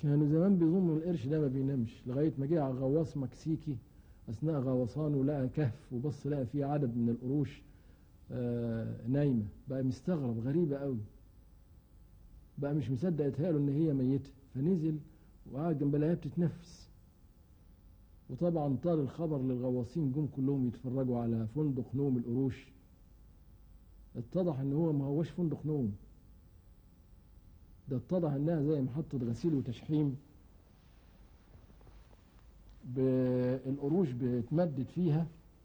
كانوا زمان بيظنوا القرش ده ما بينامش لغاية ما جه على غواص مكسيكي أثناء غوصانه لقى كهف وبص لقى فيه عدد من القروش آه نايمة بقى مستغرب غريبة قوي بقى مش مصدق اتهاله ان هي ميتة فنزل وقعد جنب لقاها بتتنفس وطبعا طال الخبر للغواصين جم كلهم يتفرجوا على فندق نوم القروش اتضح ان هو ما هوش فندق نوم ده اتضح انها زي محطة غسيل وتشحيم القروش بتمدد فيها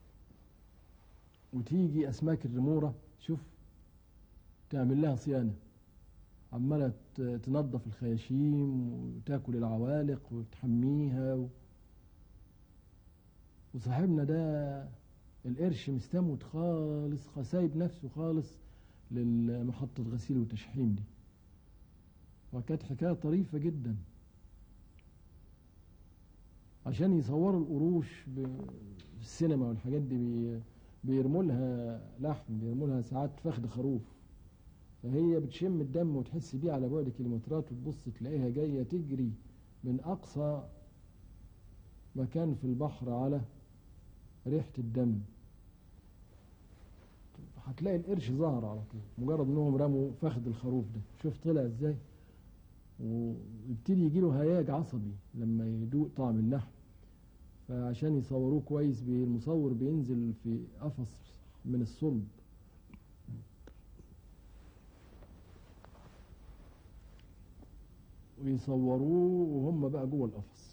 وتيجي اسماك الرمورة شوف تعمل لها صيانة عمالة تنظف الخياشيم وتاكل العوالق وتحميها و... وصاحبنا ده القرش مستموت خالص سايب نفسه خالص للمحطة غسيل وتشحيم دي وكانت حكاية طريفة جدا عشان يصوروا القروش في السينما والحاجات دي بي بيرموا لها لحم بيرموا لها ساعات فخد خروف فهي بتشم الدم وتحس بيه على بعد كيلومترات وتبص تلاقيها جاية تجري من أقصى مكان في البحر على ريحة الدم هتلاقي القرش ظهر على طول مجرد انهم رموا فخد الخروف ده شوف طلع ازاي ويبتدي يجيله هياج عصبي لما يدوق طعم اللحم فعشان يصوروه كويس المصور بينزل في قفص من الصلب ويصوروه وهم بقى جوه القفص